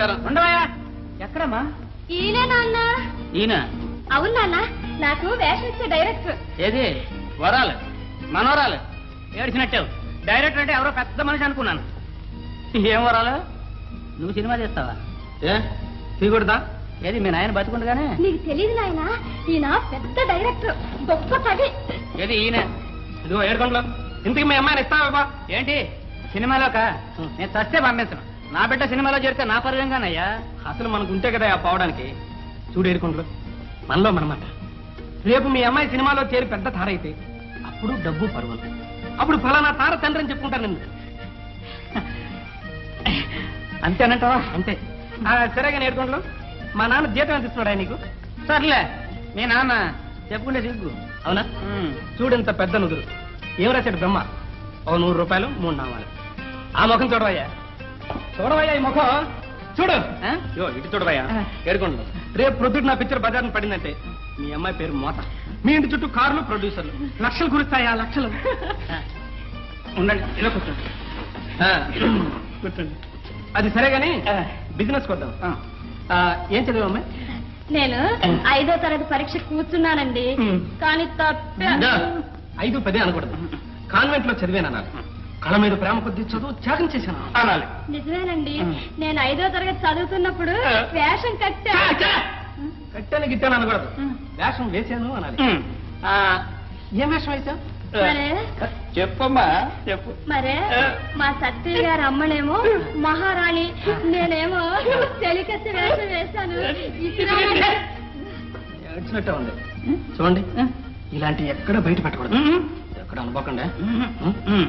నమస్కారం ఉండవయ్యా ఎక్కడమ్మా ఈయనే నాన్న ఈయన అవును నాన్న నాకు వేషం ఇచ్చే డైరెక్టర్ ఏది వరాలు మనవరాలు ఏడ్చినట్టు డైరెక్టర్ అంటే ఎవరో పెద్ద మనిషి అనుకున్నాను ఏం వరాలు నువ్వు సినిమా చేస్తావా ఏ తీయకూడదా ఏది మీ నాయన బతుకుండగానే నీకు తెలియదు నాయన ఈయన పెద్ద డైరెక్టర్ గొప్ప కవి ఏది ఈయన ఇదిగో ఏడుకొండలో ఇంతకు మీ అమ్మాయిని ఇస్తావా బాబా ఏంటి సినిమాలోక నేను చస్తే పంపించను నా బిడ్డ సినిమాలో చేరితే నా పరువంగానయ్యా అసలు మనకు ఉంటే కదా ఆ పోవడానికి చూడు ఏడుకొండలు మనలో మనమాట రేపు మీ అమ్మాయి సినిమాలో చేరి పెద్ద తార అయితే అప్పుడు డబ్బు పర్వం అప్పుడు ఫలానా తార తండ్రి అని చెప్పుకుంటాను నిన్ను అంతేనంటావా అంతే ఆ, సరే కానీ ఏడుకొండలు మా నాన్న జీతం ఎంత ఇస్తున్నాడా నీకు సర్లే మీ నాన్న చెప్పుకుంటే సిగ్గు అవునా ఉమ్. చూడంత పెద్ద నుదురు ఏం రాశాడు బ్రహ్మ ఓ నూరు రూపాయలు మూడు నామాలు ఆ ముఖం చూడవయ్యా చూడవయ్యా ఈ ముఖం చూడు ఆ? యో ఇటు చూడవయ్యా ఆ. ఏడుకోండు రేపు ప్రొద్దుట నా పిక్చర్ బజార్ని పడిందంటే మీ అమ్మాయి పేరు మోత మీ ఇంటి చుట్టూ కార్లు ప్రొడ్యూసర్లు లక్షలు కురుస్తాయా లక్షలు ఉండండి ఇలా కూర్చోండి ఆ, కూర్చోండి అది సరే కానీ బిజినెస్ కొద్దాం ఆ. ఆ, ఏం చదివా అమ్మాయి నేను ఐదో తరగతి పరీక్ష కూర్చున్నానండి ఉమ్. కానీ తప్ప దా, ఐదు పదే అనకూడదు కాన్వెంట్ లో చదివాను అనాలి కళ మీద ప్రేమ కొద్ది చదువు త్యాగం చేశాను అనాలి నిజమేనండి ఉమ్. నేను ఐదో తరగతి చదువుతున్నప్పుడు ఆ. వేషం కట్టా చా, చా. కట్టాను గిట్టాను అనకూడదు ఉమ్. వేషం వేశాను అనాలి ఉమ్. ఆ, ఏం వేషం వేశావు మరే చెప్పమ్మా చెప్పు మరే ఆ. మా సత్య గారి అమ్మనేమో మహారాణి నేనేమో చెలికత్తి వేషం వేశాను ఇక్కడ ఏడ్చినట్టే ఉంది చూడండి ఇలాంటి ఎక్కడ బయట పెట్టకూడదు ఎక్కడ అనుకోకుండా ఉమ్.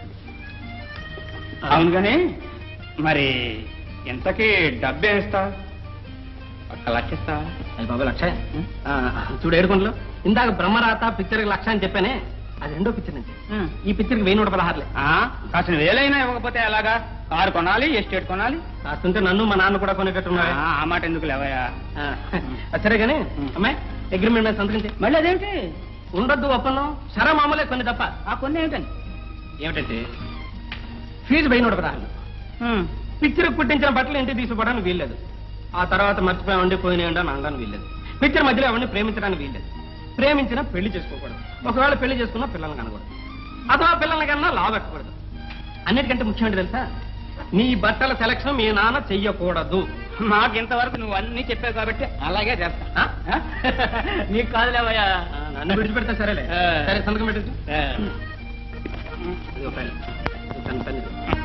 అవును కానీ మరి ఇంతకీ డబ్బే ఇస్తా ఒక్క లక్ష ఇస్తావా అది బాబు లక్ష ఆ, చూడు ఏడుకుంటలో ఇందాక బ్రహ్మరాత పిక్చర్కి లక్ష అని చెప్పానే అది రెండో పిక్చర్ నుంచి ఈ పిక్చర్కి వెయ్యి నూట పదహారులే ఆ, కాసిన వేలైనా ఇవ్వకపోతే ఎలాగా కారు కొనాలి ఎస్టేట్ కొనాలి కాస్తుంటే నన్ను మా నాన్న కూడా కొనేటట్టున్నాడు ఆ, ఆ మాట ఎందుకు లేవయ్యా సరే కానీ అమ్మాయి అగ్రిమెంట్ మీద సంతకం మళ్ళీ అదేమిటి ఉండొద్దు ఒప్పందం సరే మామూలే కొన్ని తప్ప ఆ కొన్ని ఏమిటండి ఏమిటంటే ఫీజు వెయ్యి నూట పదహారు పిక్చర్ పుట్టించిన బట్టలు ఇంటికి తీసుకోవడానికి వీల్లేదు ఆ తర్వాత మర్చిపోయామండి పోయినాయండి అని అనడానికి వీల్లేదు పిక్చర్ మధ్యలో ఎవరిని ప్రేమించడానికి వీల్లేదు ప్రేమించినా పెళ్లి చేసుకోకూడదు ఒకవేళ పెళ్లి చేసుకున్నా పిల్లల్ని కనకూడదు అథవా పిల్లల్ని కన్నా లాగట్టకూడదు అన్నిటికంటే ముఖ్యమంటే తెలుసా నీ బట్టల సెలక్షన్ మీ నాన్న చెయ్యకూడదు నాకు ఇంతవరకు నువ్వు అన్ని చెప్పావు కాబట్టి అలాగే చేస్తా ఆ? ఆ? నీకు కాదులేవయ్యా ఆ, నన్ను విడిచిపెడితే సరేలే ఆ. సరే సంతకం పెట్టచ్చు ఆ. ఇదిగో పెన్. ఈ పెన్, పెన్ ఇది.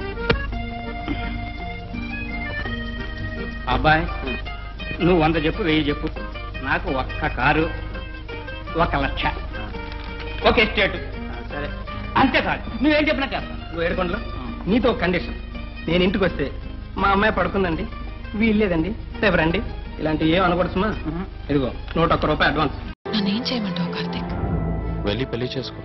అబ్బాయి నువ్వు వంద చెప్పు వెయ్యి చెప్పు నాకు ఒక్క కారు ఒక లక్ష ఒక ఎస్టేట్ ఆ, సరే అంతే కాదు నువ్వేం చెప్పినా చేస్తాను నువ్వు ఏడుకొండలో నీతో ఒక కండిషన్ నేను ఇంటికి వస్తే మా అమ్మాయి పడుకుందండి వీల్లేదండి రేపు రండి ఇలాంటివి ఏం అనకూడదుమా ఇదిగో నూట ఒక్క రూపాయి అడ్వాన్స్ నన్నేం చేయమంటావు కార్తీక్ వెళ్ళి పెళ్లి చేసుకో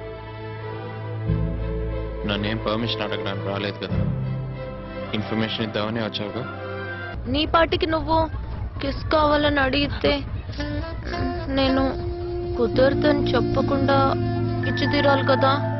నన్నేం పర్మిషన్ అడగడానికి రాలేదు కదా ఇన్ఫర్మేషన్ ఇద్దామని వచ్చావుగా నీ పాటికి నువ్వు కిస్ కావాలని అడిగితే నేను కుదరదని చెప్పకుండా ఇచ్చి తీరాలి కదా